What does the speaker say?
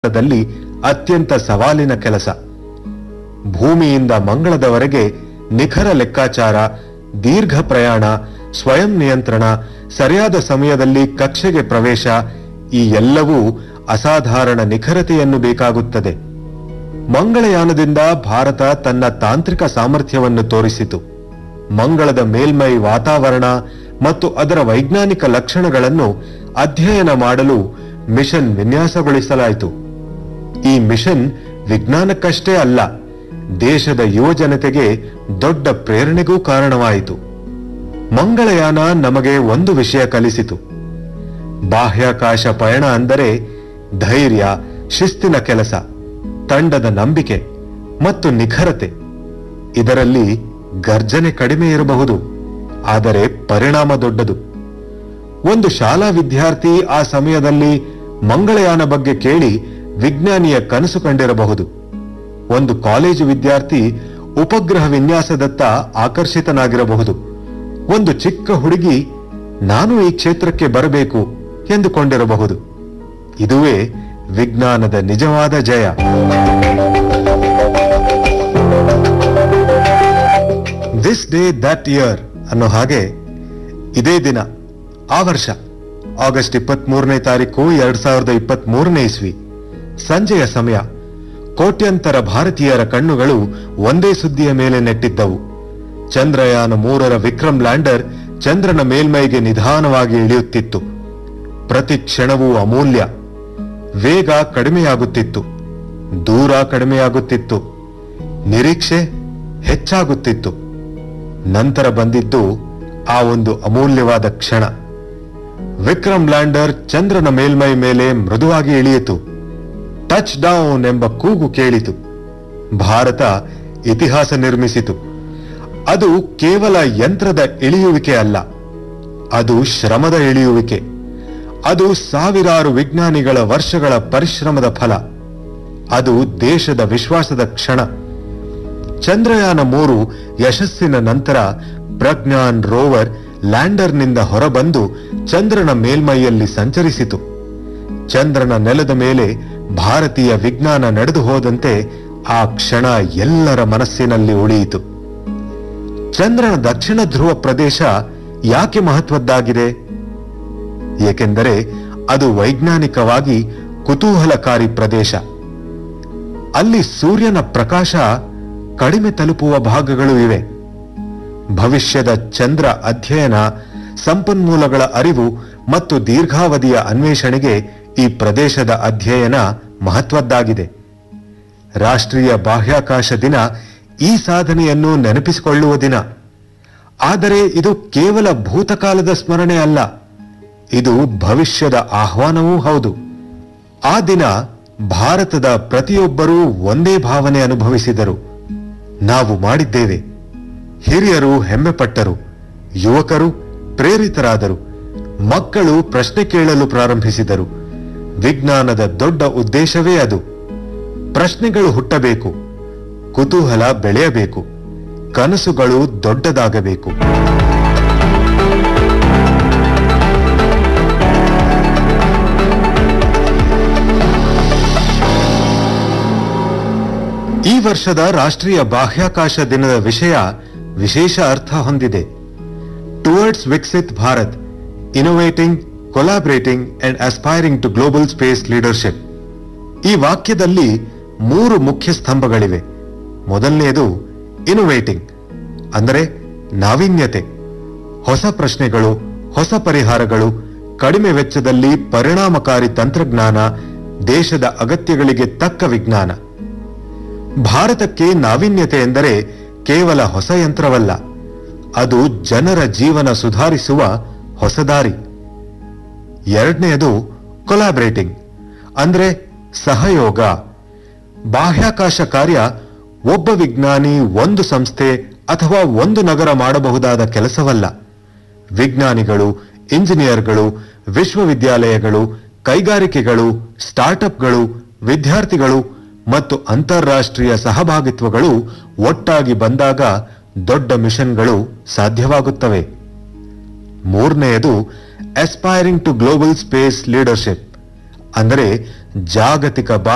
ದಲ್ಲಿ ಅತ್ಯಂತ ಸವಾಲಿನ ಕೆಲಸ ಭೂಮಿಯಿಂದ ಮಂಗಳದವರೆಗೆ ನಿಖರ ಲೆಕ್ಕಾಚಾರ ದೀರ್ಘ ಪ್ರಯಾಣ ಸ್ವಯಂ ನಿಯಂತ್ರಣ ಸರಿಯಾದ ಸಮಯದಲ್ಲಿ ಕಕ್ಷೆಗೆ ಪ್ರವೇಶ ಈ ಎಲ್ಲವೂ ಅಸಾಧಾರಣ ನಿಖರತೆಯನ್ನು ಬೇಕಾಗುತ್ತದೆ ಮಂಗಳಯಾನದಿಂದ ಭಾರತ ತನ್ನ ತಾಂತ್ರಿಕ ಸಾಮರ್ಥ್ಯವನ್ನು ತೋರಿಸಿತು ಮಂಗಳದ ಮೇಲ್ಮೈ ವಾತಾವರಣ ಮತ್ತು ಅದರ ವೈಜ್ಞಾನಿಕ ಲಕ್ಷಣಗಳನ್ನು ಅಧ್ಯಯನ ಮಾಡಲು ಮಿಷನ್ ವಿನ್ಯಾಸಗೊಳಿಸಲಾಯಿತು ಈ ಮಿಷನ್ ವಿಜ್ಞಾನಕ್ಕಷ್ಟೇ ಅಲ್ಲ ದೇಶದ ಯುವಜನತೆಗೆ ದೊಡ್ಡ ಪ್ರೇರಣೆಗೂ ಕಾರಣವಾಯಿತು ಮಂಗಳಯಾನ ನಮಗೆ ಒಂದು ವಿಷಯ ಕಲಿಸಿತು ಬಾಹ್ಯಾಕಾಶ ಪಯಣ ಅಂದರೆ ಧೈರ್ಯ ಶಿಸ್ತಿನ ಕೆಲಸ ತಂಡದ ನಂಬಿಕೆ ಮತ್ತು ನಿಖರತೆ ಇದರಲ್ಲಿ ಗರ್ಜನೆ ಕಡಿಮೆ ಇರಬಹುದು ಆದರೆ ಪರಿಣಾಮ ದೊಡ್ಡದು ಒಂದು ಶಾಲಾ ವಿದ್ಯಾರ್ಥಿ ಆ ಸಮಯದಲ್ಲಿ ಮಂಗಳಯಾನ ಬಗ್ಗೆ ಕೇಳಿ ವಿಜ್ಞಾನಿಯ ಕನಸು ಕಂಡಿರಬಹುದು ಒಂದು ಕಾಲೇಜು ವಿದ್ಯಾರ್ಥಿ ಉಪಗ್ರಹ ವಿನ್ಯಾಸದತ್ತ ಆಕರ್ಷಿತನಾಗಿರಬಹುದು ಒಂದು ಚಿಕ್ಕ ಹುಡುಗಿ ನಾನು ಈ ಕ್ಷೇತ್ರಕ್ಕೆ ಬರಬೇಕು ಎಂದುಕೊಂಡಿರಬಹುದು ಇದುವೇ ವಿಜ್ಞಾನದ ನಿಜವಾದ ಜಯ ದಿಸ್ ಡೇ ದಟ್ ಇಯರ್ ಅನ್ನೋ ಹಾಗೆ ಇದೇ ದಿನ ಆ ವರ್ಷ ಆಗಸ್ಟ್ ಇಪ್ಪತ್ತ್ ಮೂರನೇ ತಾರೀಕು ಎರಡ್ ಸಾವಿರದ ಇಪ್ಪತ್ತ್ ಮೂರನೇ ಇಸ್ವಿ ಸಂಜೆಯ ಸಮಯ ಕೋಟ್ಯಂತರ ಭಾರತೀಯರ ಕಣ್ಣುಗಳು ಒಂದೇ ಸುದ್ದಿಯ ಮೇಲೆ ನೆಟ್ಟಿದ್ದವು ಚಂದ್ರಯಾನ ಮೂರರ ವಿಕ್ರಮ್ ಲ್ಯಾಂಡರ್ ಚಂದ್ರನ ಮೇಲ್ಮೈಗೆ ನಿಧಾನವಾಗಿ ಇಳಿಯುತ್ತಿತ್ತು ಪ್ರತಿ ಕ್ಷಣವೂ ಅಮೂಲ್ಯ ವೇಗ ಕಡಿಮೆಯಾಗುತ್ತಿತ್ತು ದೂರ ಕಡಿಮೆಯಾಗುತ್ತಿತ್ತು ನಿರೀಕ್ಷೆ ಹೆಚ್ಚಾಗುತ್ತಿತ್ತು ನಂತರ ಬಂದಿದ್ದು ಆ ಒಂದು ಅಮೂಲ್ಯವಾದ ಕ್ಷಣ ವಿಕ್ರಮ್ ಲ್ಯಾಂಡರ್ ಚಂದ್ರನ ಮೇಲ್ಮೈ ಮೇಲೆ ಮೃದುವಾಗಿ ಇಳಿಯಿತು ಟಚ್ ಡೌನ್ ಎಂಬ ಕೂಗು ಕೇಳಿತು ಭಾರತ ಇತಿಹಾಸ ನಿರ್ಮಿಸಿತು ಅದು ಕೇವಲ ಯಂತ್ರದ ಇಳಿಯುವಿಕೆ ಅಲ್ಲ ಅದು ಶ್ರಮದ ಇಳಿಯುವಿಕೆ ಅದು ಸಾವಿರಾರು ವಿಜ್ಞಾನಿಗಳ ವರ್ಷಗಳ ಪರಿಶ್ರಮದ ಫಲ ಅದು ದೇಶದ ವಿಶ್ವಾಸದ ಕ್ಷಣ ಚಂದ್ರಯಾನ ಮೂರು ಯಶಸ್ಸಿನ ನಂತರ ಪ್ರಜ್ಞಾನ್ ರೋವರ್ ಲ್ಯಾಂಡರ್ನಿಂದ ಹೊರಬಂದು ಚಂದ್ರನ ಮೇಲ್ಮೈಯಲ್ಲಿ ಸಂಚರಿಸಿತು ಚಂದ್ರನ ನೆಲದ ಮೇಲೆ ಭಾರತೀಯ ವಿಜ್ಞಾನ ನಡೆದು ಹೋದಂತೆ ಆ ಕ್ಷಣ ಎಲ್ಲರ ಮನಸ್ಸಿನಲ್ಲಿ ಉಳಿಯಿತು ಚಂದ್ರನ ದಕ್ಷಿಣ ಧ್ರುವ ಪ್ರದೇಶ ಯಾಕೆ ಮಹತ್ವದ್ದಾಗಿದೆ ಏಕೆಂದರೆ ಅದು ವೈಜ್ಞಾನಿಕವಾಗಿ ಕುತೂಹಲಕಾರಿ ಪ್ರದೇಶ ಅಲ್ಲಿ ಸೂರ್ಯನ ಪ್ರಕಾಶ ಕಡಿಮೆ ತಲುಪುವ ಭಾಗಗಳು ಇವೆ ಭವಿಷ್ಯದ ಚಂದ್ರ ಅಧ್ಯಯನ ಸಂಪನ್ಮೂಲಗಳ ಅರಿವು ಮತ್ತು ದೀರ್ಘಾವಧಿಯ ಅನ್ವೇಷಣೆಗೆ ಈ ಪ್ರದೇಶದ ಅಧ್ಯಯನ ಮಹತ್ವದ್ದಾಗಿದೆ ರಾಷ್ಟ್ರೀಯ ಬಾಹ್ಯಾಕಾಶ ದಿನ ಈ ಸಾಧನೆಯನ್ನು ನೆನಪಿಸಿಕೊಳ್ಳುವ ದಿನ ಆದರೆ ಇದು ಕೇವಲ ಭೂತಕಾಲದ ಸ್ಮರಣೆ ಅಲ್ಲ ಇದು ಭವಿಷ್ಯದ ಆಹ್ವಾನವೂ ಹೌದು ಆ ದಿನ ಭಾರತದ ಪ್ರತಿಯೊಬ್ಬರೂ ಒಂದೇ ಭಾವನೆ ಅನುಭವಿಸಿದರು ನಾವು ಮಾಡಿದ್ದೇವೆ ಹಿರಿಯರು ಹೆಮ್ಮೆಪಟ್ಟರು ಯುವಕರು ಪ್ರೇರಿತರಾದರು ಮಕ್ಕಳು ಪ್ರಶ್ನೆ ಕೇಳಲು ಪ್ರಾರಂಭಿಸಿದರು ವಿಜ್ಞಾನದ ದೊಡ್ಡ ಉದ್ದೇಶವೇ ಅದು ಪ್ರಶ್ನೆಗಳು ಹುಟ್ಟಬೇಕು ಕುತೂಹಲ ಬೆಳೆಯಬೇಕು ಕನಸುಗಳು ದೊಡ್ಡದಾಗಬೇಕು ಈ ವರ್ಷದ ರಾಷ್ಟ್ರೀಯ ಬಾಹ್ಯಾಕಾಶ ದಿನದ ವಿಷಯ ವಿಶೇಷ ಅರ್ಥ ಹೊಂದಿದೆ towards Viksit Bharat innovating collaborating and aspiring to global space leadership ಈ ವಾಕ್ಯದಲ್ಲಿ ಮೂರು ಮುಖ್ಯ ಸ್ತಂಭಗಳಿವೆ ಮೊದಲನೆಯದು ಇನೋವೇಟಿಂಗ್ ಅಂದರೆ ನಾವೀನ್ಯತೆ ಹೊಸ ಪ್ರಶ್ನೆಗಳು ಹೊಸ ಪರಿಹಾರಗಳು ಕಡಿಮೆ ವೆಚ್ಚದಲ್ಲಿ ಪರಿಣಾಮಕಾರಿ ತಂತ್ರಜ್ಞಾನ ದೇಶದ ಅಗತ್ಯಗಳಿಗೆ ತಕ್ಕ ವಿಜ್ಞಾನ ಭಾರತಕ್ಕೆ ನಾವೀನ್ಯತೆ ಎಂದರೆ ಕೇವಲ ಹೊಸ ಯಂತ್ರವಲ್ಲ ಅದು ಜನರ ಜೀವನ ಸುಧಾರಿಸುವ ಹೊಸ ದಾರಿ ಎರಡನೆಯದು ಕೊಲಾಬ್ರೇಟಿಂಗ್ ಅಂದ್ರೆ ಸಹಯೋಗ ಬಾಹ್ಯಾಕಾಶ ಕಾರ್ಯ ಒಬ್ಬ ವಿಜ್ಞಾನಿ ಒಂದು ಸಂಸ್ಥೆ ಅಥವಾ ಒಂದು ನಗರ ಮಾಡಬಹುದಾದ ಕೆಲಸವಲ್ಲ ವಿಜ್ಞಾನಿಗಳು ಇಂಜಿನಿಯರ್ಗಳು ವಿಶ್ವವಿದ್ಯಾಲಯಗಳು ಕೈಗಾರಿಕೆಗಳು ಸ್ಟಾರ್ಟ್ಅಪ್ಗಳು ವಿದ್ಯಾರ್ಥಿಗಳು ಮತ್ತು ಅಂತಾರಾಷ್ಟ್ರೀಯ ಸಹಭಾಗಿತ್ವಗಳು ಒಟ್ಟಾಗಿ ಬಂದಾಗ ದೊಡ್ಡ ಮಿಷನ್ಗಳು ಸಾಧ್ಯವಾಗುತ್ತವೆ ಮೂರನೆಯದು aspiring to global space leadership ಅಂದರೆ ಜಾಗತಿಕ